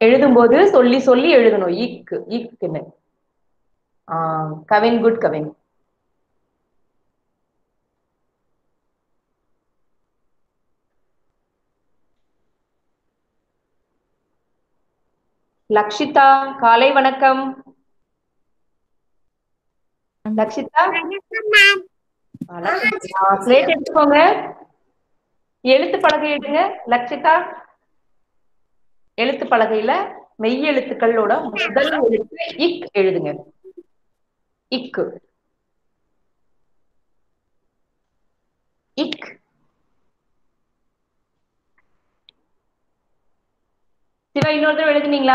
எழுதும்போது சொல்லி சொல்லி எழுதணும் இக் இக்குன்னு ஆ கவின் குட் கவின் லக்ஷிதா காலை வணக்கம் லக்ஷிதா ஸ்லேட் எடுத்துக்கோங்க எழுத்து பலகை எடுங்க லக்ஷிதா எழுத்து பலகையில மெய் எழுத்துக்களோட முதல் எழுத்து இக் எழுதுங்க இக்கு இக் சிவா இன்னொரு தடவை எழுதுனீங்களா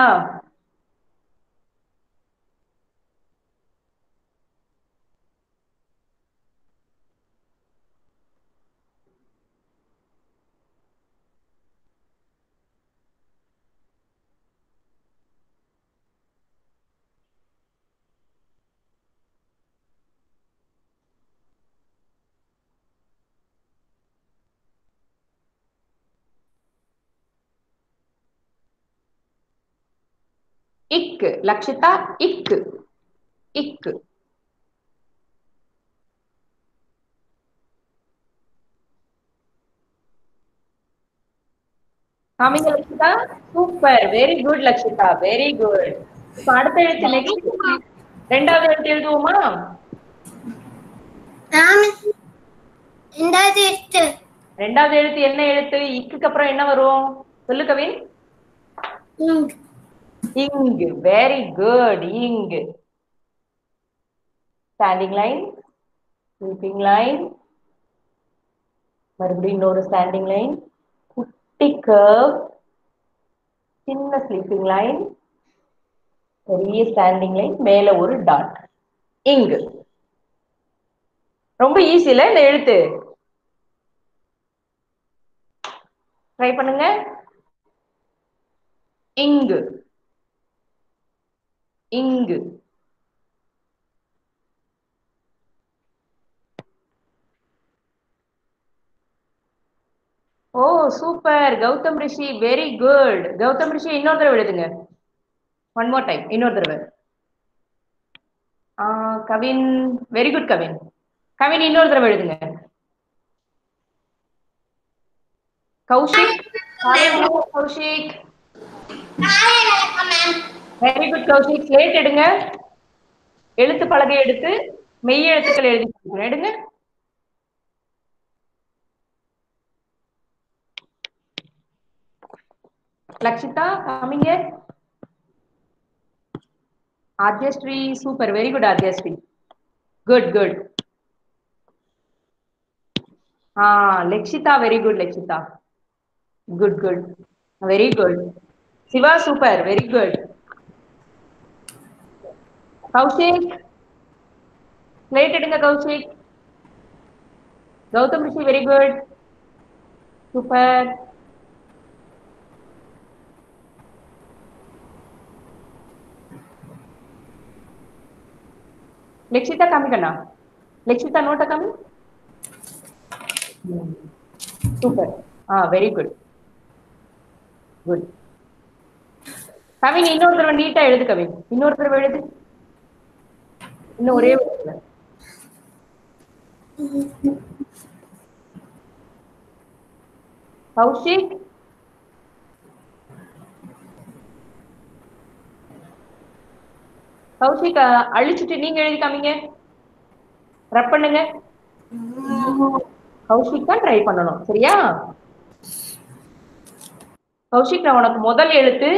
இக்கு லக்ஷிதா இக்கு இக்கு காமிங்க Lakshitha super very good Lakshitha very good இப்ப அடுத்த எழுத்து நெக்ஸ்ட் ரெண்டாவது எழுத்து எழுதுவோமா ரெண்டாவது எடுத்து ரெண்டாவது எழுத்து என்ன எழுத்து இக்குக்கு அப்புறம் என்ன வரும் சொல்லு கவின் இங்கு வெரி குட் இங்கு ஸ்டாண்டிங் லைன் ஸ்லீப்பிங் லைன் மறுபடியும் இன்னொரு ஸ்டாண்டிங் லைன் குட்டி கர்வ் சின்ன ஸ்லீப்பிங் லைன் பெரிய ஸ்டாண்டிங் லைன் மேல ஒரு டாட் இங்கு ரொம்ப ஈஸில இந்த எழுத்து ட்ரை பண்ணுங்க இங்கு இங்கு oh super Gautham Rishi very good Gautham Rishi இன்னொரு தடவை எழுதுங்க ஒன் மோர் டைம் இன்னொரு தடவை ஆ, கவின் வெரி குட் கவின் கவின் இன்னொரு தடவை எழுதுங்க Kaushik Kaushik very good Kaushik slate எடுங்க எழுத்து பலகை எடுத்து மெய் எழுத்துக்கள் எழுதி கொடுக்கிறேன். எடுங்க லக்ஷிதா காமிங்க Adyashree super very good Adyashree good good ஆ Lakshitha very good Lakshitha good good very good Siva super very good Kaushik slate எடுங்க Kaushik Gautham Rishi very good super Lakshitha காமிக்கண்ணா லக்ஷிதா நோட்ட காமி சூப்பர் ஆ வெரி குட் குட் கவின் இன்னொரு தடவை நீட்டா எழுது கவின் இன்னொரு தடவை எழுது இன்னும் ஒரே ஒரு தடவை. கௌஷிக் கௌஷிக் அஹ், அழிச்சிட்டு நீங்க எழுதி காமிங்க ரப் பண்ணுங்க கௌஷிக் தான் ட்ரை பண்ணணும் சரியா கௌஷிக் நான் உனக்கு முதல் எழுத்து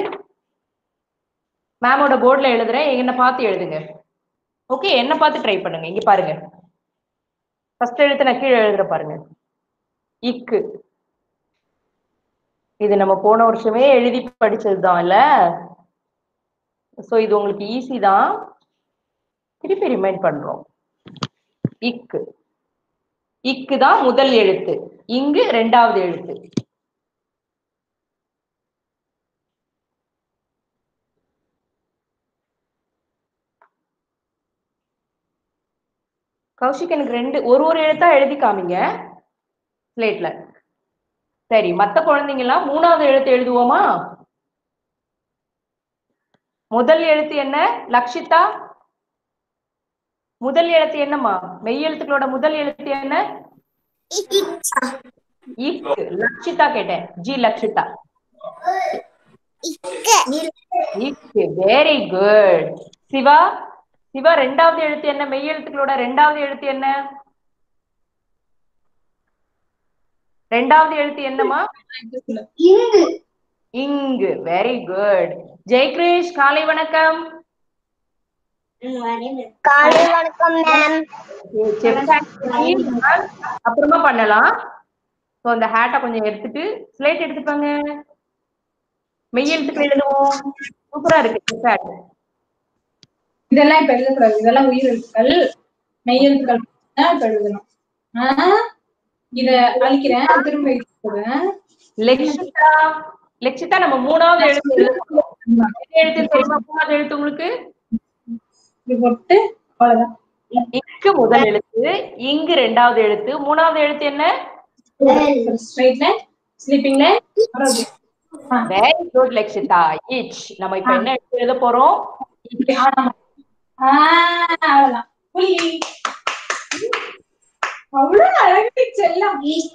மேமோட போர்டுல எழுதுறேன் என்ன பார்த்து எழுதுங்க ஓகே என்ன பார்த்து ட்ரை பண்ணுங்க இங்க பாருங்க ஃபர்ஸ்ட் எழுத்து நான் கீழே எழுதுற பாருங்க இக்கு இது நம்ம போன வருஷமே எழுதி படிச்சதுதான் இல்ல சோ இது உங்களுக்கு ஈஸி தான் திருப்பி ரிமைண்ட் பண்றோம் இக்கு இக்கு தான் முதல் எழுத்து இங்கு ரெண்டாவது எழுத்து கௌஷிக் எனக்கு ரெண்டு ஒரு ஒரு எழுத்தா எழுதி காமிங்க ஸ்லேட்ல சரி மத்த குழந்தைங்க எல்லாம் மூணாவது எழுத்து எழுதுவோமா முதல் எழுத்து என்ன லக்ஷிதா முதல் எழுத்து என்னம்மா மெய் எழுத்துக்களோட முதல் எழுத்து என்ன இக்கு லக்ஷிதா கேட்டேன் ஜி லக்ஷிதா இக்கு வெரி குட் சிவா சிவா ரெண்டாவது எழுத்து என்ன மெய் எழுத்துக்களோட ரெண்டாவது எழுத்து என்ன ரெண்டாவது எழுத்து என்னம்மா இங்கு இங்கு வெரி குட் ஜெயகிரேஷ் காலை வணக்கம் காலை வணக்கம் மேம் அப்புறமா பண்ணலாம் சோ அந்த ஹேட்டை கொஞ்சம் எடுத்துட்டு ஸ்லேட் எடுத்துப்பாங்க மெய் எழுத்துக்கள் எழுதுவோம் சூப்பரா இருக்கு chess hat. இதெல்லாம் இப்ப எழுதக்கூடாது இதெல்லாம் உயிர் எழுத்துக்கள் மெய் எழுத்துக்கள் தான் இப்ப எழுதணும் ஆஹ் இத அழிக்கிறேன் திரும்ப எழுதிக்கிறேன் லெக்ஷிதா லெக்ஷிதா நம்ம மூணாவது எழுத்து எழுதுவோம். என்ன எழுத்து தெரியுமா மூணாவது எழுத்து உங்களுக்கு இது போட்டு அவ்வளவுதான் இக்கு முதல் எழுத்து இங்கு ரெண்டாவது எழுத்து மூணாவது எழுத்து என்ன straight line sleeping line very good Lakshitha இச் நம்ம இப்ப என்ன எழுத்து எழுத போறோம் அவ்வளவுதான் புள்ளி அவ்வளவு அழகு செல்லம்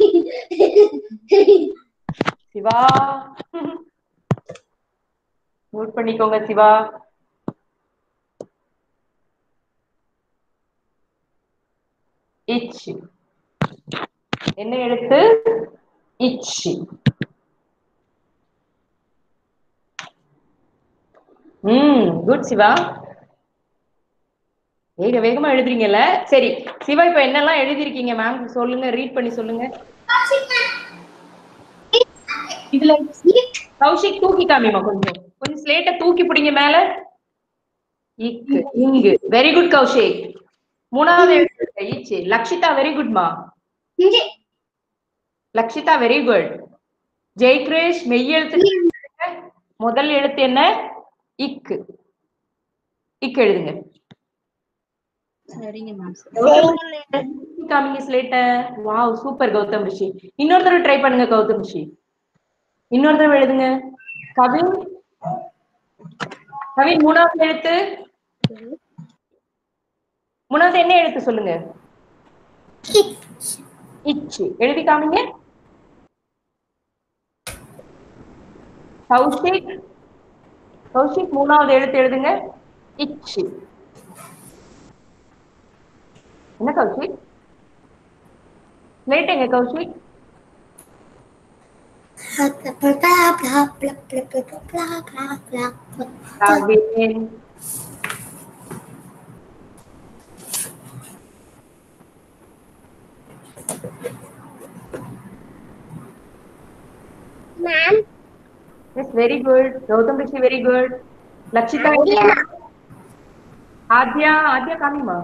சிவா நோட் பண்ணிக்கோங்க சிவா இச் என்ன எழுத்து இச் ம் குட் சிவா வேக வேகமா எழுதுறீங்கல்ல சரி சிவா இப்ப என்னெல்லாம் எழுதிருக்கீங்க மேம் சொல்லுங்க ரீட் பண்ணி சொல்லுங்க இதுல கௌஷிக் தூக்கி காமிமா கொஞ்சம் கொஞ்சம் ஸ்லேட்ட தூக்கி பிடிங்க மேல இக்கு இங்கு வெரி குட் கௌஷிக் மூணாவது எழுத்து ஈச்சு லக்ஷிதா வெரி குட்மா இங்கு லக்ஷிதா வெரி குட் ஜெய்கிரேஷ் மெய் எழுத்து முதல் எழுத்து என்ன இக்கு இக்கு எழுதுங்க சரிங்க மேம் தூக்கி காமிங்க ஸ்லேட்ட வாவ் சூப்பர் கௌதம் ரிஷி இன்னொரு தடவை ட்ரை பண்ணுங்க கௌதம் ரிஷி இன்னொரு தடவை எழுதுங்க கவின் கவின் மூணாவது எழுத்து மூணாவது என்ன எழுத்து சொல்லுங்க இச்சு எழுதி காமிங்க கௌஷிக் கௌஷிக் மூணாவது எழுத்து எழுதுங்க இச்சு என்ன கௌஷிக் லேட் எங்க Kaushik Kavin ma'am Yes, very good. Gautam Rishi, very good. Lakshita. Adya, Adya Kamima.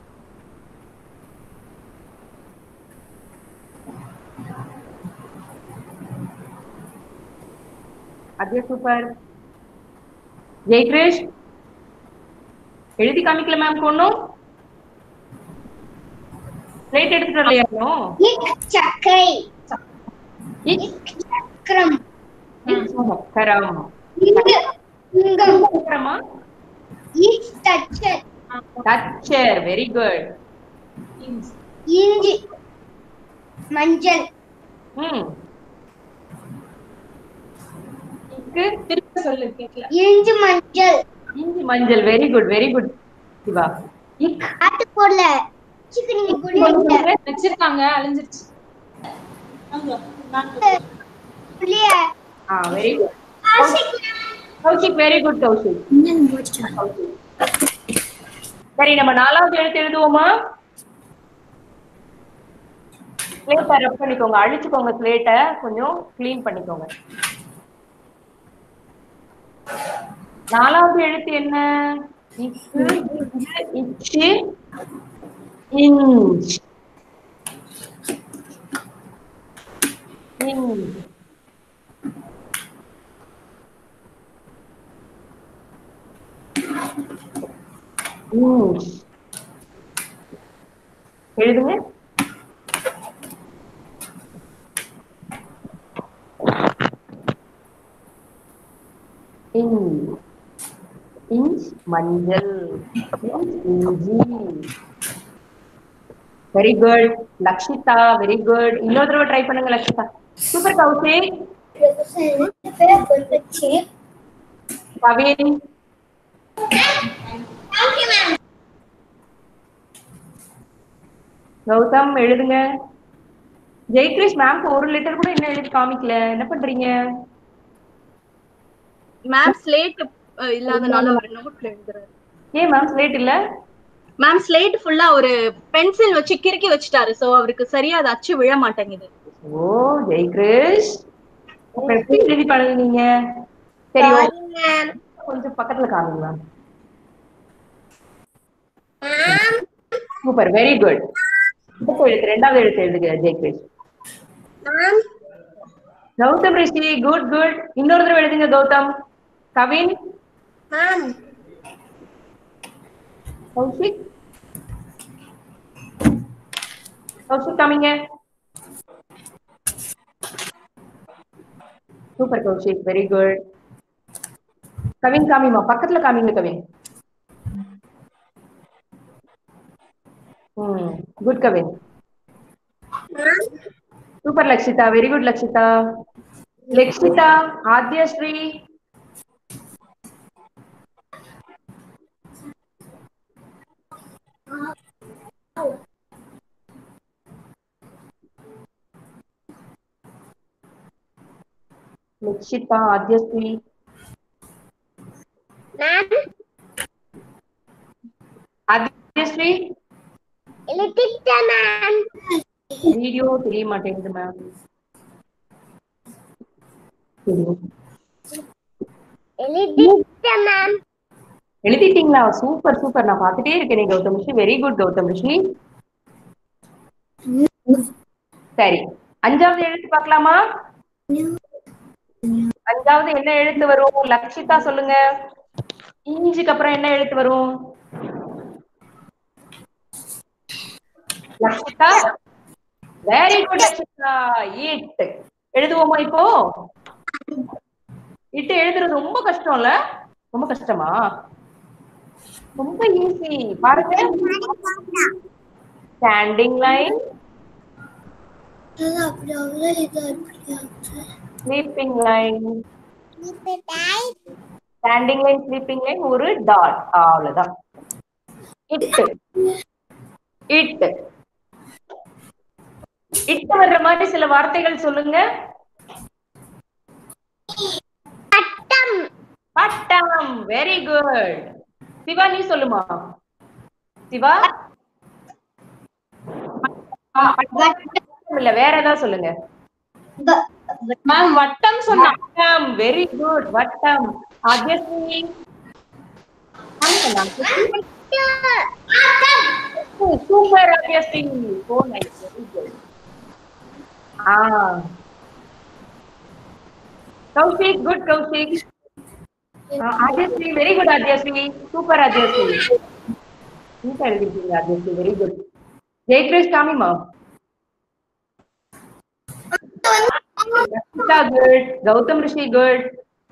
Adya super. Jayakrish எழுதி காமிக்கல மேம் ஒன்னும் பிளேட் எடுத்துட்டு வரலையா இன்னும் இக் சக்கரை இக் சக்கரம் கரம் இங்கு இங்கம் சக்கரமா இக் தச்சர் டச்சர் வெரி குட் இஞ்சி மஞ்சள் ம் இக்கு திரும்ப சொல்லு கேட்கல இஞ்சி மஞ்சள் இஞ்சி மஞ்சள் very good very good Siva இக் ஆட்டு போடல சிக்கன் குடிங்க வச்சிருக்காங்க அழிஞ்சிருச்சு புளிய ஆ very good Kaushik very good Kaushik சரி நம்ம நாலாவது எழுத்து எழுதுவோமா ஸ்லேட்டை ரப் பண்ணிக்கோங்க அழிச்சுக்கோங்க ஸ்லேட்டை கொஞ்சம் க்ளீன் பண்ணிக்கோங்க நாலாவது எழுத்து என்ன இக்கு இக்கு, இச்சு இஞ்ச் இஞ்ச் இஞ்ச் எழுதுங்க இஞ்ச் மஞ்சள் இஞ்சி very good Lakshitha very good இன்னொரு தடவை ட்ரை பண்ணுங்க லக்ஷிதா சூப்பர் கௌசிக் கவின் கௌதம் எழுதுங்க ஜெயகிரிஷ் மேம்க்கு ஒரு லெட்டர் கூட என்ன எழுதி காமிக்கல என்ன பண்றீங்க மேம் ஸ்லேட் இல்லாதனால ஒரு நோட்ல எழுதுறாரு ஏன் மேம் ஸ்லேட் இல்ல மேம் ஸ்லேட் ஃபுல்லா ஒரு பென்சில் வச்சு கிறுக்கி வச்சுட்டாரு சோ அவருக்கு சரியா அது அச்சு விழ மாட்டேங்குது ஓ ஜெயகிரிஷ் இப்ப எப்படி எழுதி பழகுனீங்க சரி okay. கொஞ்சம் பக்கத்துல காமிங்க மேம் சூப்பர் வெரி குட் இப்போ எழுத்து ரெண்டாவது எழுத்து எழுதுங்க ஜெயகிரிஷ் கௌதம் ரிஷி குட் குட் இன்னொரு தடவை எழுதுங்க கௌதம் கவின் கௌஷிக் கௌஷிக் காமிங்க super Kaushik very good Kavin காமிமா பக்கத்துல காமிங்க கவின் ம் good Kavin super Lakshitha very good Lakshitha Lakshitha Adyashree Lakshitha Adyashree Adyashree video தெரிய மாட்டேங்குது மேம் எழுதிட்டீங்களா சூப்பர் சூப்பர் நான் பார்த்துட்டே இருக்கேன் கௌதம் ரிஷி வெரி குட் கௌதம் ரிஷி சரி அஞ்சாவது எழுத்து பார்க்கலாமா அஞ்சாவது என்ன எழுத்து வரும் லக்ஷிதா சொல்லுங்க இஞ்சிக்கு அப்புறம் என்ன எழுத்து வரும் லக்ஷிதா வெரி குட் லக்ஷிதா இட் எழுதுவோமா இப்போ இட்டு எழுதுறது ரொம்ப கஷ்டம்ல ரொம்ப கஷ்டமா ரொம்ப ஈஸி பாருங்க standing line sleeping line standing line sleeping line ஒரு டாட் அவ்வளவுதான் இட் இட் இட்டு வர்ற மாதிரி சில வார்த்தைகள் சொல்லுங்க பட்டம் வெரி குட் சிவா நீ சொல்லுமா சிவா இல்ல வேற ஏதாவது சொல்லுங்க மேம் வட்டம் சொன்னா வட்டம் வெரி குட் வட்டம் Adyashree super Adyashree so nice very good ஆ Kaushik good Kaushik Adyashree very good Adyashree super Adyashree நீட்டா எழுதிருக்கீங்க ஆத்யஸ்ரீ வெரி குட் ஜெயகிரேஷ் காமிமா Rashita good. Gautam Rishi good.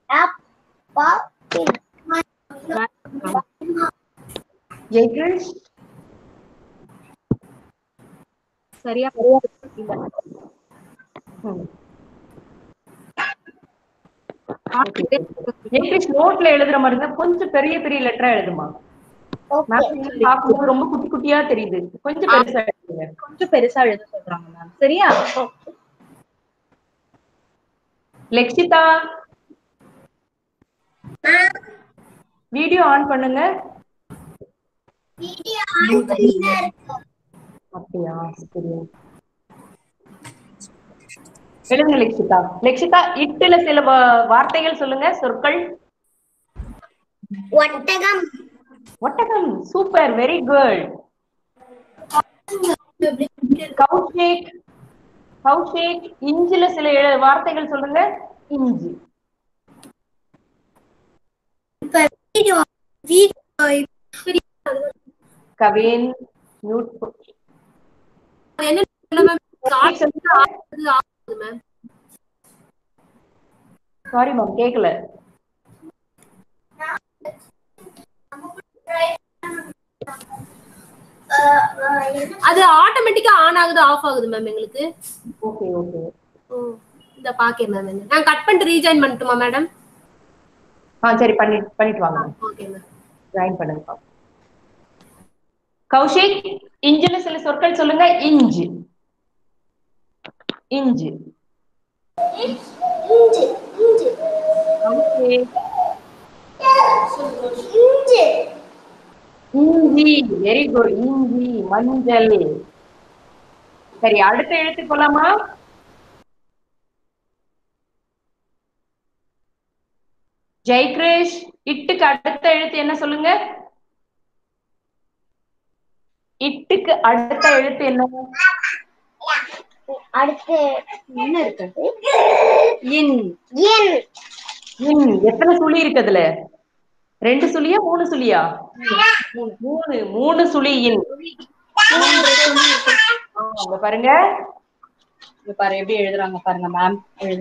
Jayakrish. சரியா Hmm. ஜெயகிரிஷ் நோட்ல எழுதுற மாதிரி இருந்தா கொஞ்சம் பெரிய பெரிய லெட்டரா எழுதுமா மேம் பார்க்கும்போது ரொம்ப குட்டி குட்டியா தெரியுது கொஞ்சம் பெருசா எழுதுங்க கொஞ்சம் பெருசா எழுத சொல்றாங்க மேம் சரியா லெக்ஷிதா வீடியோ ஆன் பண்ணுங்க அப்படியா சரி எழுதுங்க லெக்ஷிதா லெக்ஷிதா இட்டுல சில வா- வார்த்தைகள் சொல்லுங்க சொற்கள் ஒட்டகம் ஒட்டகம் super very good Kaushik Kaushik இஞ்சில சில எழு- வார்த்தைகள் சொல்லுங்க இஞ்சி கவின் மியூட் சாரி மேம் கேக்கல அது ஆட்டோமேட்டிக்கா ஆன் ஆகுது ஆஃப் ஆகுது மேம் எங்களுக்கு ஓகே ஓகே ஓ இந்த பாக்கேன் மேம் நான் கட் பண்ணிட்டு ரீஜாயின் பண்ணட்டுமா மேடம் ஆ சரி பண்ணி பண்ணிட்டு வாங்க ஓகே மேம் ஜாயின் பண்ணுங்க பாப்போம். கௌஷிக் இஞ்சுல சில சொற்கள் சொல்லுங்க இஞ்சு இஞ்சு இஞ்சி இஞ்சி ஓகே இஞ்சி இஞ்சி வெரி குட் இஞ்சி மஞ்சள் சரி அடுத்த எழுத்து போலாமா ஜெய்கிருஷ் இட்டுக்கு அடுத்த எழுத்து என்ன சொல்லுங்க இட்டுக்கு அடுத்த எழுத்து என்ன அடுத்து என்ன இருக்கு இன் என் ம், எத்தனை சுழி இருக்கு அதுல ரெண்டு சுழியா மூணு சுழியா மூணு மூணு சுழி இன் ஆ, இங்க பாருங்க இங்க பாரு எப்படி எழுதுறாங்க பாருங்க மேம்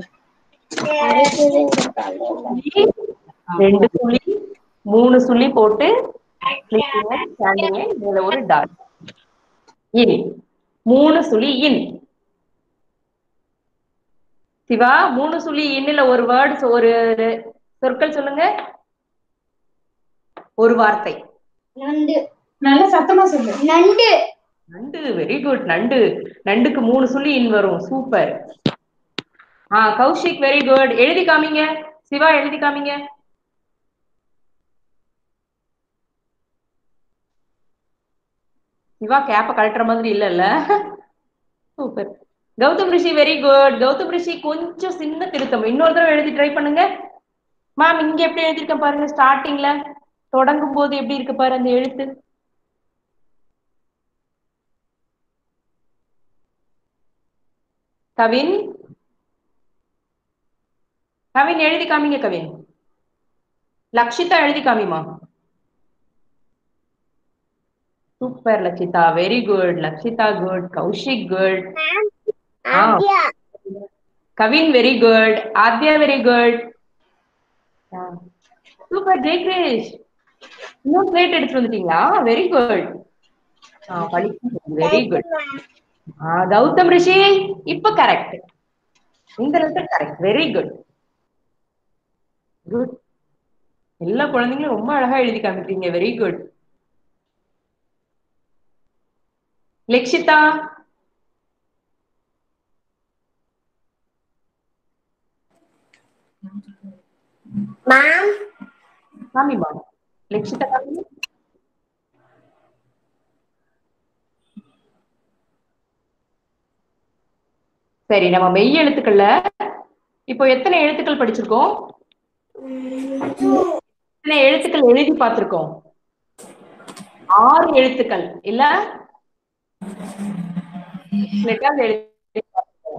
ரெண்டு சுழி மூணு சுழி போட்டு ஸ்டாண்டிங் இதுல ஒரு டாட் இன் மூணு சுழி இன் சிவா மூணு சுழி இன்னில ஒரு வேர்ட்ஸ் ஒரு சொற்கள் சொல்லுங்க ஒரு வார்த்தை நண்டு நல்ல சத்தமா சொல்லு நண்டு நண்டு வெரி குட் நண்டு நண்டுக்கு மூணு சுழி இன் வரும் சூப்பர் ஆ கௌஷிக் வெரி குட் எழுதி காமிங்க சிவா எழுதி காமிங்க சிவா கேப்ப கழட்டுற மாதிரி இல்லல்ல super Gautham Rishi very good Gautham Rishi கொஞ்சம் சின்ன திருத்தம் இன்னொரு தடவை எழுதி ட்ரை பண்ணுங்க மேம் இங்க எப்படி எழுதிருக்கேன் பாருங்க ஸ்டார்டிங்ல தொடங்கும் போது எப்படி இருக்கு பாரு அந்த எழுத்து கவின் கவின் எழுதி காமிங்க கவின் லக்ஷிதா எழுதி காமிமா super Lakshitha very good Lakshitha good Kaushik good Adya Kavin very good Adya very good super Jayakrish இன்னும் பிளேட் எடுத்து வந்துட்டீங்களா very good very good Gautham Rishi இப்ப கரெக்ட் இந்த letter correct very good good எல்லா குழந்தைங்களும் ரொம்ப அழகா எழுதி காமிக்கிறீங்க வெரி குட் லக்ஷிதா மேம் காமிமா லக்ஷிதா காமி சரி நம்ம மெய் எழுத்துக்கள்ல இப்போ எத்தனை எழுத்துக்கள் படிச்சிருக்கோம் எத்தனை எழுத்துக்கள் எழுதி பார்த்திருக்கோம் ஆறு எழுத்துக்கள் இல்ல லெட்டர்ஸ் எழுதி பார்த்திருக்கோம்.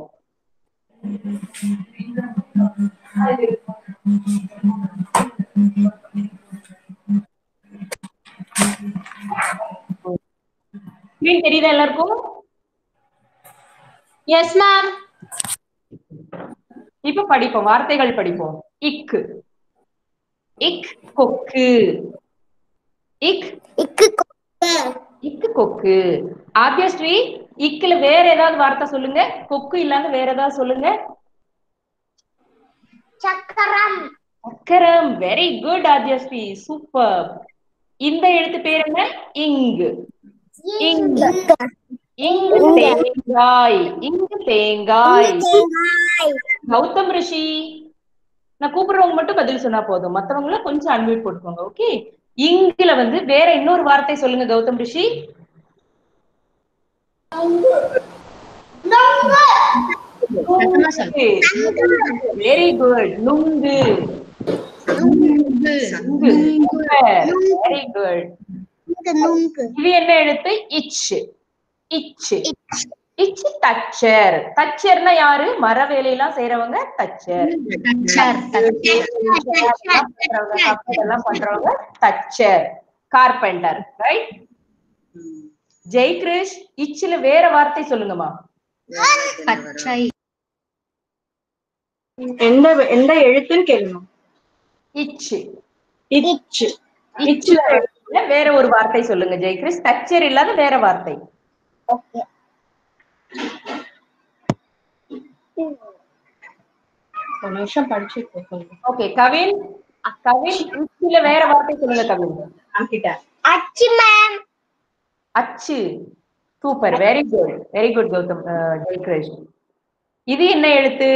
Screen தெரியுதா எல்லாருக்கும் எஸ் மேம் இப்ப படிப்போம் வார்த்தைகள் படிப்போம் இக்கு இக் கொக்கு இக் இக்கு இக்கு கொக்கு ஆத்யஸ்ரீ இக்குல வேற ஏதாவது வார்த்தை சொல்லுங்க கொக்கு இல்லாம வேற ஏதாவது சொல்லுங்க சக்கரம் சக்கரம் வெரி குட் ஆத்யஸ்ரீ சூப்பர் இந்த எழுத்து பேர் என்ன இங்கு இங்கு இங்கு தேங்காய் இங்கு தேங்காய் கௌதம் ரிஷி நான் கூப்பிடுறவங்க மட்டும் பதில் சொன்னா போதும் மத்தவங்கள கொஞ்சம் அன்மியூட் போட்டுக்கோங்க ஓகே இங்குல வந்து வேற இன்னொரு வார்த்தை சொல்லுங்க கௌதம் ரிஷி வெரி குட் நுங்கு வெரி குட் இது என்ன எழுத்து இச் இச் இச் தச்சர் தச்சர்னா யாரு மர வேலையெல்லாம் செய்யறவங்க தச்சர் எல்லாம் பண்றவங்க தச்சர் கார்பெண்டர் ரைட் ஜெய்கிருஷ் இச்சில வேற வார்த்தை சொல்லுங்கம்மா எந்த எந்த எழுத்துன்னு கேளுங்க இச்சு இச்சு இச்சுல இல்ல வேற ஒரு வார்த்தை சொல்லுங்க ஜெயகிரிஸ் தச்சர் இல்லாத வேற வார்த்தை ஓகே ஒரு நிமிஷம் படிச்சு சொல்லுங்க ஓகே கவின் கவின் இஞ்சில வேற வார்த்தை சொல்லுங்க கவின் கிட்ட அச்சு மேம் அச்சு super very good very good Gautham அஹ், ஜெயகிரிஷ் இது என்ன எழுத்து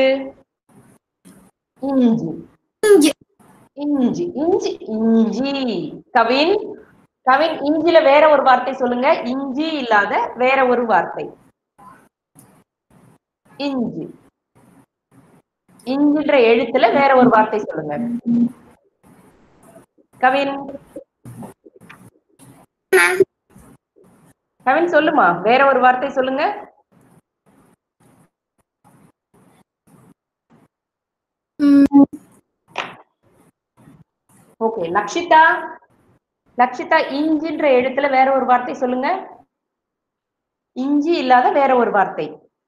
இஞ்சி இஞ்சி இஞ்சி இஞ்சி கவின் கவின் இஞ்சில வேற ஒரு வார்த்தை சொல்லுங்க இஞ்சி இல்லாத வேற ஒரு வார்த்தை இஞ்சி இஞ்சின்ற எழுத்துல வேற ஒரு வார்த்தை சொல்லுங்க கவின் கவின் சொல்லுமா வேற ஒரு வார்த்தை சொல்லுங்க ஓகே லக்ஷிதா லக்ஷிதா இஞ்சின்ற எழுத்துல வேற ஒரு வார்த்தை சொல்லுங்க இஞ்சி இல்லாத வேற ஒரு வார்த்தை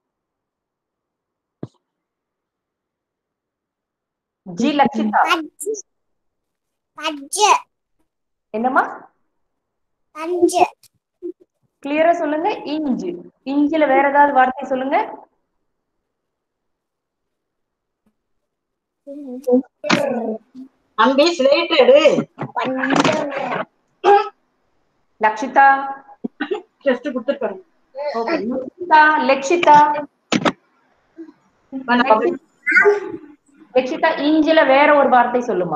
ஜி லக்ஷிதா அஞ்சு அஞ்சு என்னம்மா அஞ்சு கிளியரா சொல்லுங்க இஞ்சி இஞ்சில வேற ஏதாவது வார்த்தை சொல்லுங்க அம்பி ஸ்லேட் எடு லக்ஷிதா டெஸ்ட் கொடுத்துட்டு ஓகே லக்ஷிதா லக்ஷிதா லக்ஷிதா இஞ்சில வேற ஒரு வார்த்தை சொல்லுமா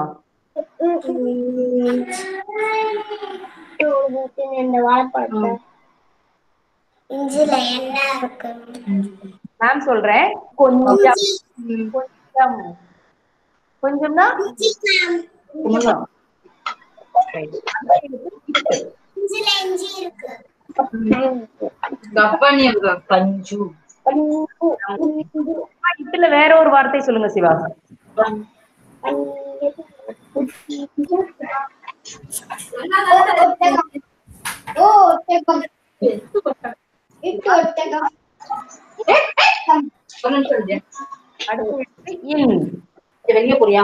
இந்த வாழைப்பழத்தை இஞ்சில என்ன இருக்கு நான் சொல்றேன் கொஞ்சம் கொஞ்சம் கொஞ்சம்னா கொஞ்சம் Right. அந்த எழுத்து இட்டு. இஞ்சில இஞ்சி இருக்கு கப்பனிய பஞ்சு இட்டுல வேற ஒரு வார்த்தை சொல்லுங்க சிவா ஓ ஒட்டகம் இட்டு ஒட்டகம் ஒரு நிமிஷம் இரு. அடுத்த எழுத்து இன் இது வெளிய போறியா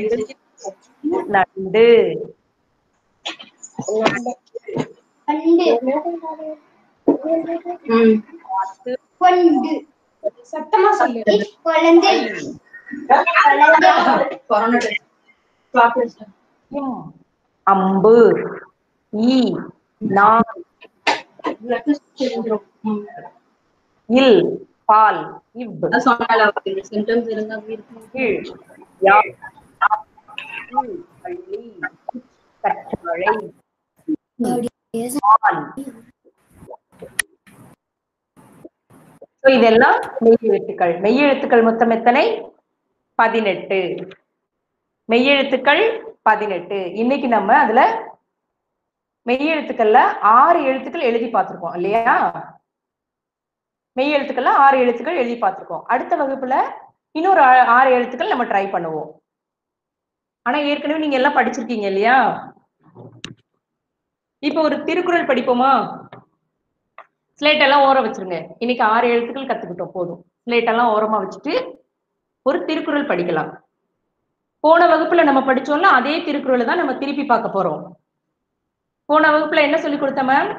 நண்டு பண்டு ம் கொண்டு சத்தமா சொல்லு குழந்தை குழந்தை கொரோனா டெஸ்ட் சாக்லேட் இம் அம்பு ஈ நான் இல் பால் இவ் சிம்டம்ஸ் இருந்தா கீழ் யா கீழ், பள்ளி கற்றலை ஆண் So, இதெல்லாம் மெய்யெழுத்துக்கள் மெய்யெழுத்துக்கள் மொத்தம் எத்தனை பதினெட்டு மெய்யெழுத்துக்கள் பதினெட்டு இன்னைக்கு நம்ம அதுல மெய்யெழுத்துக்கள்ல ஆறு எழுத்துக்கள் எழுதி பார்த்திருக்கோம் இல்லையா மெய்யெழுத்துக்கள்ல ஆறு எழுத்துக்கள் எழுதி பார்த்திருக்கோம் அடுத்த வகுப்புல இன்னொரு ஆ- ஆறு எழுத்துக்கள் நம்ம ட்ரை பண்ணுவோம் ஆனா ஏற்கனவே நீங்க எல்லாம் படிச்சிருக்கீங்க இல்லையா இப்ப ஒரு திருக்குறள் படிப்போமா ஸ்லேட் எல்லாம் ஓர வச்சிருங்க இன்னைக்கு ஆறு எழுத்துக்கள் கத்துக்கிட்டோம் போதும் ஸ்லேட் எல்லாம் ஓரமா வச்சுட்டு ஒரு திருக்குறள் படிக்கலாம் போன வகுப்புல நம்ம படிச்சோம்ல அதே திருக்குறளை தான் நம்ம திருப்பி பார்க்க போறோம் போன வகுப்புல என்ன சொல்லி கொடுத்த மேம்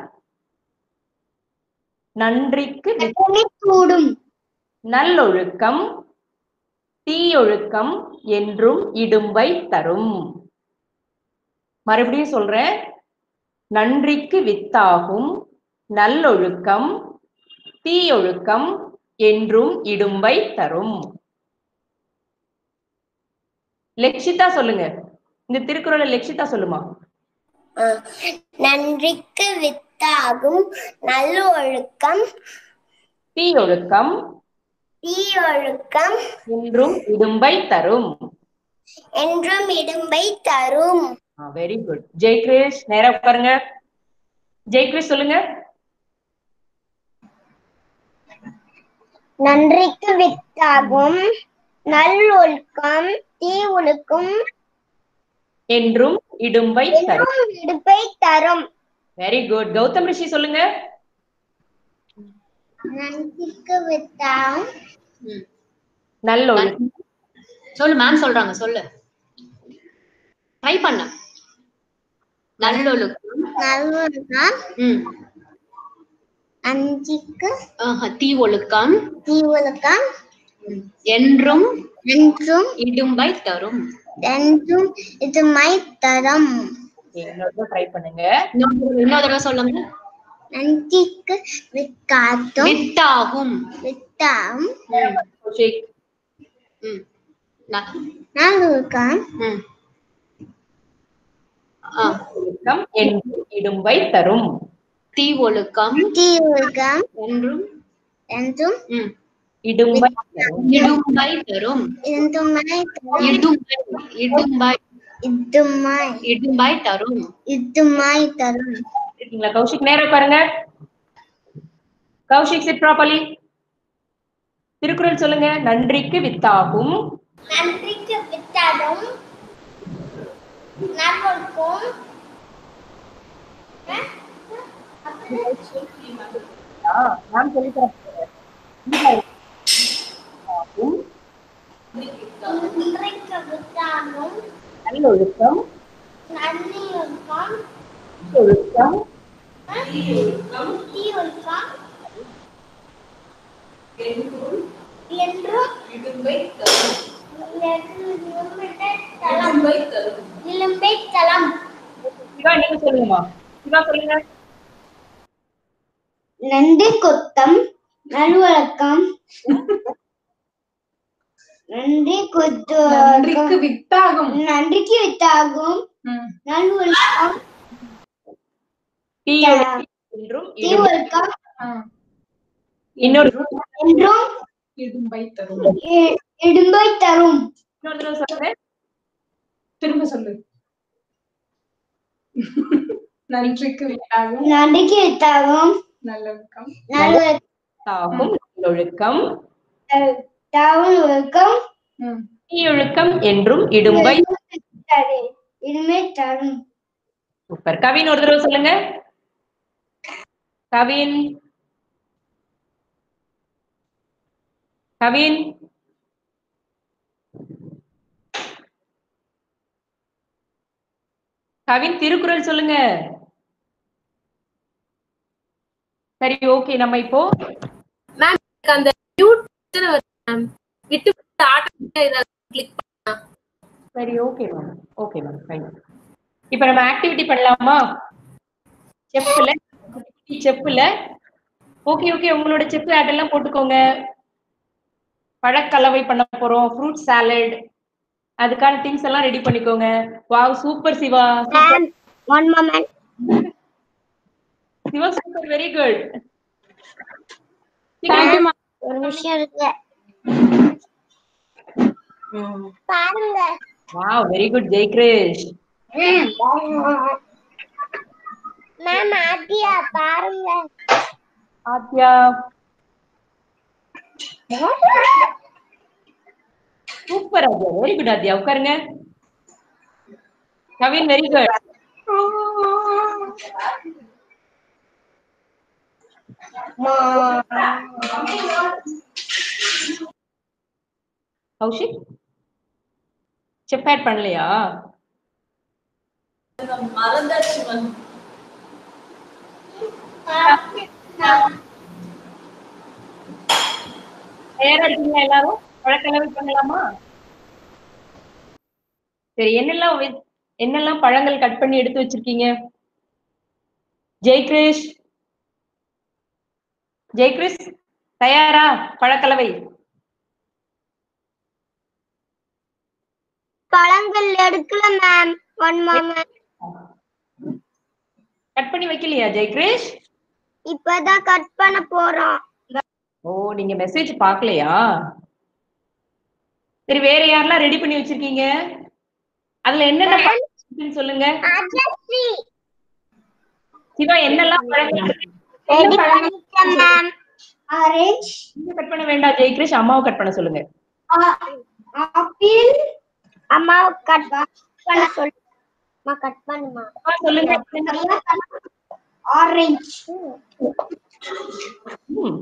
நன்றிக்கு வி- கூடும் நல்லொழுக்கம் தீயொழுக்கம் என்றும் இடும்பை தரும் மறுபடியும் சொல்றேன் நன்றிக்கு வித்தாகும் நல்லொழுக்கம் தீயொழுக்கம் என்றும் இடும்பை தரும் லெக்ஷிதா சொல்லுங்க இந்த திருக்குறளை லெக்ஷிதா சொல்லுமா நன்றிக்கு வித்தாகும் நல்லொழுக்கம் தீயொழுக்கம் தீயொழுக்கம் என்றும் இடும்பை தரும் என்றும் இடும்பை தரும் வெரி குட் ஜெய்கிரிஷ் நேரா உட்காருங்க ஜெய்கிரிஷ் சொல்லுங்க நன்றிக்கு வித்தாகும் நல்லொழுக்கம் தீ ஒழுக்கம் என்றும் இடும்பை தரும் என்றும் இடுப்பை தரும் வெரி குட் கௌதம் ரிஷி சொல்லுங்க நன்றிக்கு வித்தாகும் நல்லொழுக்கம் சொல்லு மேம் சொல்றாங்க சொல்லு ட்ரை பண்ண நல்லொழுக்கம் நல்லொழுக்கம் ம் அஞ்சுக்கு ஆஹா, தீ ஒழுக்கம் தீ ஒழுக்கம் என்றும் என்றும் இடும்பை தரும் என்றும் இதுமை தரும் இன்னொரு ட்ரை பண்ணுங்க இன்னொரு இன்னொரு தடவை சொல்லுங்க நஞ்சிக்கு விக்காத்தும் வித்தாகும் வித்தாம் ம், கௌஷிக் ம். ந- நல்லொழுக்கம் ம். ஆ, ஒழுக்கம் என்றும் இடும்பை தரும் தீ ஒழுக்கம் தீ ஒழுக்கம் என்றும் என்றும் ம், இடும்பை தரும் இடும்பை தரும் இதுமை தரும் இடும்பை இடும்பை இதுமை இடும்பை தரும் இதுமை தரும் இருக்கீங்களா கௌஷிக் நேரம் பாருங்க கௌஷிக் சிட் ப்ராப்பர்லி திருக்குறள் சொல்லுங்க நன்றிக்கு வித்தாகும் நன்றிக்கு வித்தாடும் நல்லொழுக்கம் நான் சொல்லி தரேன் நன்றிக்கு வித்தாடும் நல்லொழுக்கம் நல்லொழுக்கம் ஒழுக்கம் தீ ஒழுக்கம் என்றும் விளிம்பை தளம் சிவா நீங்க சொல்லுங்கம்மா சிவா சொல்லுங்க நன்றி கொத்தம் நல்வழக்கம் நன்றி கொத்து நன்றிக்கு வித்தாகும் நன்றிக்கு வித்தாகும் ம். நல்வழக்கம் தீயொழுக்கம் என்றும் தீ இடும்பை- ஒழுக்கம் ஆ, இன்னொரு என்றும் இடும்பை தரும் இ- இடும்பை தரும் இன்னொரு தடவை சொல்லுங்க திரும்ப சொல்லு நன்றிக்கு வித்தாகும் நன்றிக்கு வித்தாகும் நல்லொழுக்கம் நல்வழக்கம் ஆகும் நல்லொழுக்கம் தவறு ஒழுக்கம் ம். தீயொழுக்கம் என்றும் இடும்பை தரு இடுமை தரும் சூப்பர் கவின் ஒரு தடவை சொல்லுங்க கவின் கவின் கவின் திருக்குறள் சொல்லுங்க சரி ஓகே நம்ம இப்போ மேம் எனக்கு அந்த மியூட் மேம் விட்டு விட்டு ஆட்டோ கிளிக் சரி okay ma'am okay ma'am fine இப்போ நம்ம ஆக்டிவிட்டி பண்ணலாமா செப்புல செப்புல ஓகே ஓகே உங்களோட செப்பு ஆட் எல்லாம் போட்டுக்கோங்க பழக்கலவை பண்ண போறோம் ஃப்ரூட் சாலட் அதுக்கான திங்ஸ் எல்லாம் ரெடி பண்ணிக்கோங்க wow super Siva one moment Siva super very good Thank you, ma'am. ஒரு விஷயம் இருக்கு பாருங்க wow very good Jayakrish ma'am Adya பாருங்க Adya super Adya very good Adya உட்காருங்க Kavin very good Kaushik chef add பண்ணலையா தயாரா இருக்கீங்களா எல்லாரும் பழக்கலவை பண்ணலாமா சரி என்னெல்லாம் வி- என்னெல்லாம் பழங்கள் கட் பண்ணி எடுத்து வச்சிருக்கீங்க ஜெய்கிரிஷ் ஜெய்கிரிஷ் தயாரா பழக்கலவை பழங்கள் எடுக்கல மேம் ஒன் மொமெண்ட் கட் பண்ணி வைக்கலையா ஜெய்கிரிஷ் இப்பதான் கட் பண்ண போறோம் ஓ நீங்க மெசேஜ் பார்க்கலையா சரி வேற யாரெல்லாம் ரெடி பண்ணி வச்சிருக்கீங்க அதுல என்னென்ன பழம் இருக்குன்னு சொல்லுங்க அஜஸ்ரீ சிவா என்னெல்லாம் பழங்கள் இருக்கு? ரெடி பண்ணிட்டேன் மேம் ஆரஞ்சு நீங்க கட் பண்ண வேண்டாம் ஜெய்கிரிஷ் அம்மாவை கட் பண்ண சொல்லுங்க ஆப்பிள் அம்மாவை கட் பண்ண சொல்லு அம்மா கட் பண்ணுமா அம்மா சொல்லுங்க ஆரஞ்சு ம்.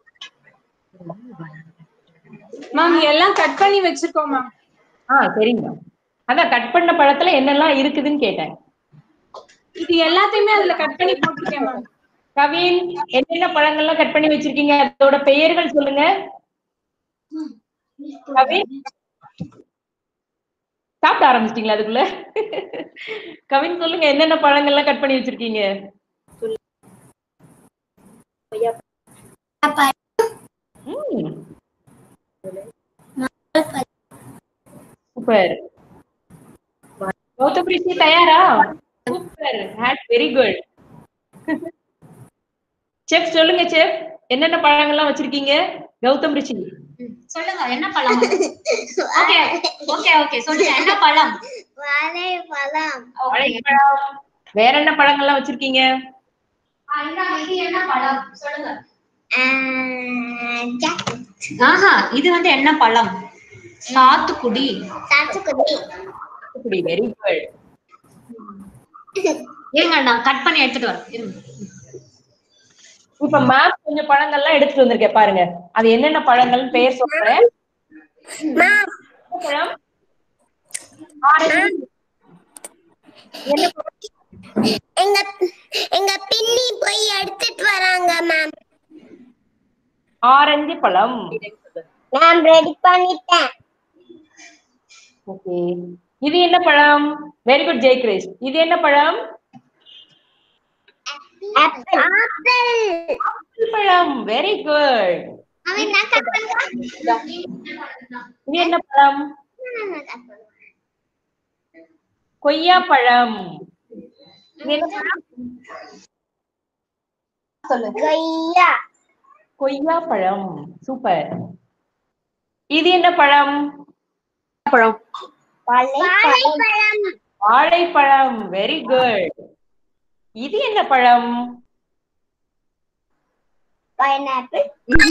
மேம் எல்லாம் கட் பண்ணி வச்சிருக்கோம் மேம் ஆ சரிங்க அதான் கட் பண்ண பழத்துல என்னெல்லாம் இருக்குதுன்னு கேட்டேன் இது எல்லாத்தையுமே அதுல கட் பண்ணி போட்டிருக்கேன் மேம் கவின் என்னென்ன பழங்கள்லாம் கட் பண்ணி வச்சிருக்கீங்க அதோட பெயர்கள் சொல்லுங்க கவின் சாப்பிட ஆரம்பிச்சிட்டீங்களா அதுக்குள்ள கவின் சொல்லுங்க என்னென்ன பழங்கள்லாம் கட் பண்ணி வச்சிருக்கீங்க சூப்பர் கௌதம் ரிஷி தயாரா super hat very good chef சொல்லுங்க செஃப் என்னென்ன பழங்கள்லாம் வச்சிருக்கீங்க கௌதம் ரிஷி சொல்லுங்க என்ன பழம் ஓகே ஓகே ஓகே சொல்லுங்க என்ன பழம் வாழைப்பழம் வாழைப்பழம் வேற என்ன பழங்கள்லாம் வச்சிருக்கீங்க ஆ, இந்தாங்க, இது என்ன பழம் சொல்லுங்க ஆஹ், ஜாக்- ஆஹா இது வந்து என்ன பழம் சாத்துக்குடி சாத்துக்குடி அப்படி வெரி குட் இருங்க நான் கட் பண்ணி எடுத்துட்டு வரேன் இருங்க இப்ப மேம் கொஞ்சம் பழங்கள்லாம் எடுத்துட்டு வந்திருக்கேன் பாருங்க அது என்னென்ன பழங்கள்னு பெயர் சொல்றேன் என்ன பழம் ஆரஞ்சு. என்ன பழம்? எங்க எங்க பின்னி போய் எடுத்துட்டு வராங்க மேம் ஆரஞ்சு பழம் மேம் ரெடி பண்ணிட்டேன் ஓகே இது என்ன பழம் வெரி குட் ஜெய் கிரேஷ் இது என்ன பழம் ஆப்பிள் ஆப்பிள் ஆப்பிள் பழம் வெரி குட் அவன் நான் கட் பண்றேன் இது என்ன பழம் கொய்யா பழம் இது என்ன பழம் கொய்யா கொய்யா பழம் சூப்பர் இது என்ன பழம் பழம் வாழைப்பழம் வாழைப்பழம் வெரி குட் இது என்ன பழம் பைனாப்பிள்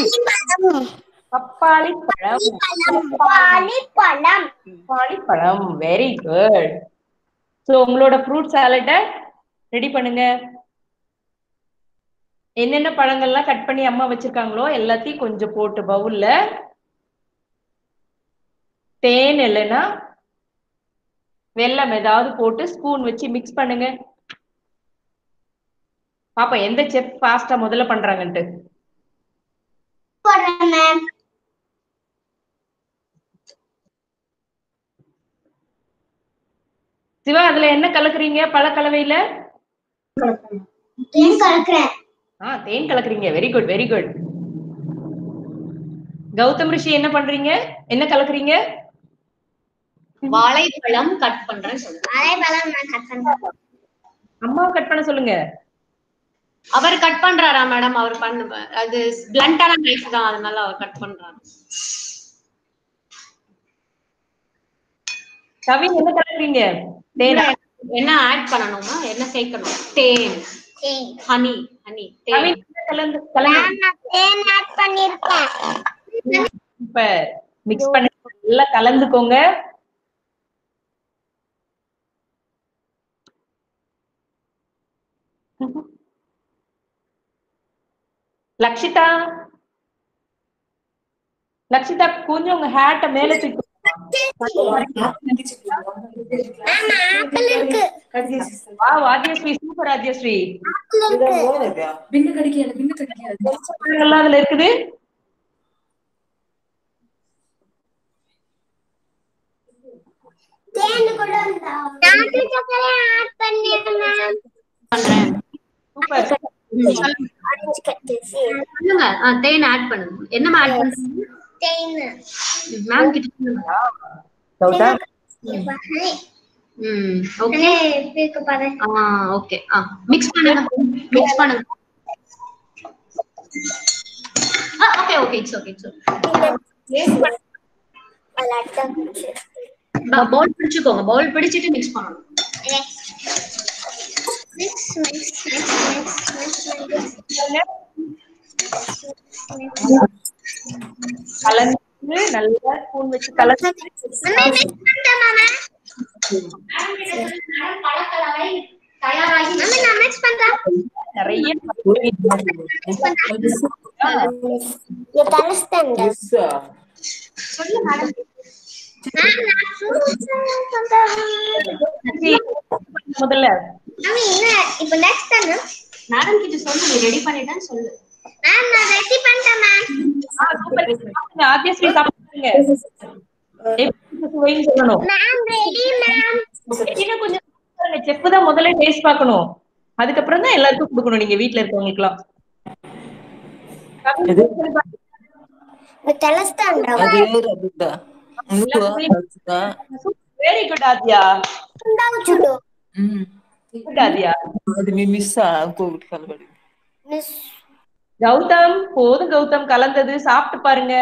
பப்பாளி பழம் வாழைப்பழம் பப்பாளி பழம் வெரி குட் சோ உங்களோட ஃப்ரூட் சாலட ரெடி பண்ணுங்க என்னென்ன பழங்கள்லாம் கட் பண்ணி அம்மா வச்சிருக்காங்களோ எல்லாத்தையும் கொஞ்சம் போட்டு பவுல்ல தேன் இல்லைன்னா வெல்லம் ஏதாவது போட்டு ஸ்பூன் வச்சு மிக்ஸ் பண்ணுங்க பாப்பா எந்த செஃப் ஃபாஸ்டா முதல்ல பண்றாங்கன்ட்டு போடுறேன் மேம் சிவா அதுல என்ன கலக்குறீங்க பழ கலவையில தேன் கலக்குறேன் ஆ தேன் கலக்குறீங்க very good very good Gautham Rishi என்ன பண்றீங்க என்ன கலக்குறீங்க வாழைப்பழம் கட் பண்றேன் சொல்லுங்க வாழைப்பழம் நான் கட் பண்றேன் அம்மாவை கட் பண்ண சொல்லுங்க அவர் கட் பண்றாரா மேடம் அவர் பண்ண அது பிளண்டான நைஃப் தான் அதனால அவர் கட் பண்றாரு கவின் என்ன கலக்குறீங்க தேனா என்ன ஆட் பண்ணணுமா என்ன சேர்க்கணும் தேன் தேன் ஹனி ஹனி தேன் கவின் என்ன கலந்து கலந்து நான் தேன் ஆட் பண்ணிருக்கேன் சூப்பர் மிக்ஸ் பண்ணி நல்லா கலந்துக்கோங்க லக்ஷிதா லக்ஷிதா கொஞ்சம் உங்க ஹேட்ட மேல தூக்கி ஆமா ஆப்பிள் இருக்கு வா ஆத்யஸ்ரீ சூப்பர் ஆத்யஸ்ரீ ஆப்பிள் இருக்கு எல்லாம் அதுல இருக்குது தேன் கூட நாட்டு சக்கரை ஆட் பண்ணிருக்கேன் மேம் பண்றேன் சூப்பர் ஆரஞ்சு கட்டு சொல்லுங்க ஆ, தேன் ஆட் பண்ணுங்க என்ன ஆட் பண்றீங்க தேன் மேம் கிட்ட சொல்லுங்க கௌதம் ம் ஓகே இருக்கு பாரு ஆ ஓகே ஆ மிக்ஸ் பண்ணுங்க மிக்ஸ் பண்ணுங்க ஆ okay okay it's okay it's okay bowl பிடிச்சுக்கோங்க பவுல் பிடிச்சிட்டு மிக்ஸ் பண்ணணும் mix mix mix mix mix கலந்து நல்லா ஸ்பூன் வச்சு கலந்து அம்மா மிக்ஸ் பண்ணிட்டேன் மாமா பழக்கலவை தயாராகி மாமா நான் மிக்ஸ் பண்றேன் நிறைய மிக்ஸ் பண்றேன் இது கலஸ்டேன் சொல்லு மேடம் நான் நான் fruits எல்லாம் பண்றேன் முதல்ல மாமி என்ன இப்போ நெக்ஸ்ட் தானே மேடம் கிட்ட சொல்லு நீ ரெடி பண்ணிட்டேன்னு சொல்லு மேம் நான் ரெடி பண்ணிட்டேன் மேம் ஆத்தியஸ்ரீ சாப்பிடுங்க சுவைன்னு சொல்லணும் மேம் ரெடி மேம் இன்னும் கொஞ்சம் பாருங்க செஃப் தான் முதல்ல டேஸ்ட் பார்க்கணும் அதுக்கப்புறம் தான் எல்லாருக்கும் கொடுக்கணும் நீங்க வீட்ல இருக்கவங்களுக்கு எல்லாம் తెలుస్తాండ్రా అదే రబిత నువ్వు రబిత வெரி குட் ஆத்யா చూడు குட் ஆத்யா అది మీ మిస్ ఇంకొకటి కలబడి మిస్ கௌதம் போதும் கௌதம் கலந்தது சாப்பிட்டு பாருங்க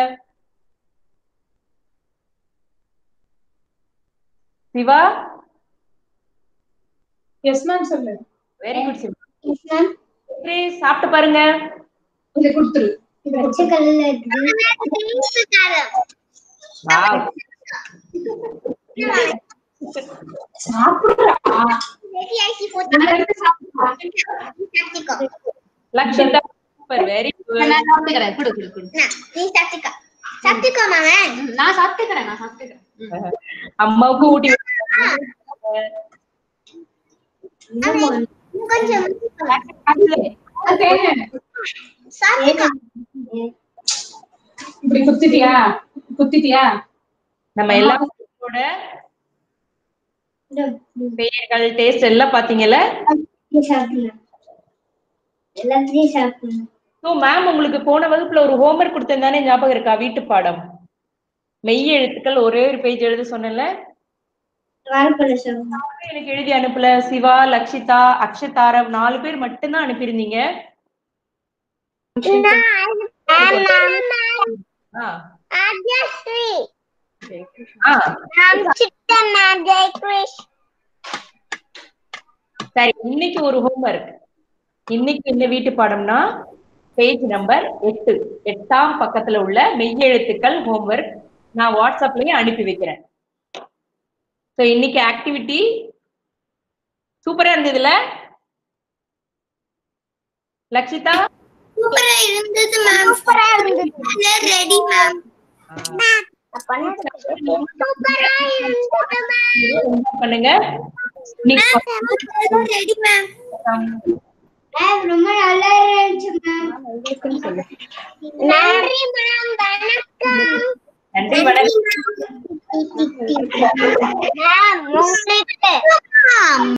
சிவா எஸ் மேம் சொல்லு வெரி குட் சிவா மேம் சரி, சாப்பிட்டு பாருங்க இதை கொடுத்துரு பச்சை கலர்ல Wow. சாப்பிடுறா லக்ஷிதா சூப்பர் வெரி குட் நான் சாப்பிட்டுக்கிறேன் குடு குடு குடு நீ சாப்பிட்டுக்கோ சாப்பிட்டுக்கோ மாமே ம், நான் சாப்பிட்டுக்கிறேன் நான் சாப்பிட்டுக்கிறேன் ம். அம்மாவுக்கு ஊட்டி கொஞ்சம் சாப்பிட்டுக்கோ இப்படி குத்திட்டியா குத்திட்டியா நம்ம எல்லாரோட பெயர்கள் டேஸ்ட் எல்லாம் பாத்தீங்கல்ல சாப்பிடலாம் எல்லாத்தையும் சாப்பிடலாம் ஸோ மேம் உங்களுக்கு போன வகுப்புல ஒரு ஹோம்ஒர்க் கொடுத்தேன் தானே ஞாபகம் இருக்கா வீட்டு பாடம் மெய் எழுத்துக்கள் ஒரே ஒரு பேஜ் எழுத சொன்னேன்ல வாழைப்பழ சாப்பிடலாம் எனக்கு எழுதி அனுப்பல சிவா லக்ஷிதா அக்ஷதாரம் நாலு பேர் மட்டும்தான் அனுப்பியிருந்தீங்க ஆ ஆத்யஸ்ரீ ஆ நான் சித்தன் நான் ஜெயகிருஷ் சரி இன்னைக்கு ஒரு ஹோம்ஒர்க் இன்னைக்கு என்ன வீட்டு பாடம்னா பேஜ் நம்பர் எட்டு எட்டாம் பக்கத்துல உள்ள மெய்யெழுத்துக்கள் ஹோம்ஒர்க் நான் வாட்ஸ்அப்லயும் அனுப்பி வைக்கிறேன் ஸோ இன்னைக்கு ஆக்டிவிட்டி சூப்பரா இருந்ததுல லக்ஷிதா சூப்பரா இருந்தது மேம் சூப்பரா இருந்தது ரெடி மேம் சூப்பரா இருந்தது மேம் என்ன பண்ணுங்க இன்னைக்கு ரெடி மேம் மேம் ரொம்ப நல்லா இருந்துச்சு மேம் நன்றி மேம் வணக்கம் நன்றி வணக்கம் மேம் உங்களுக்கு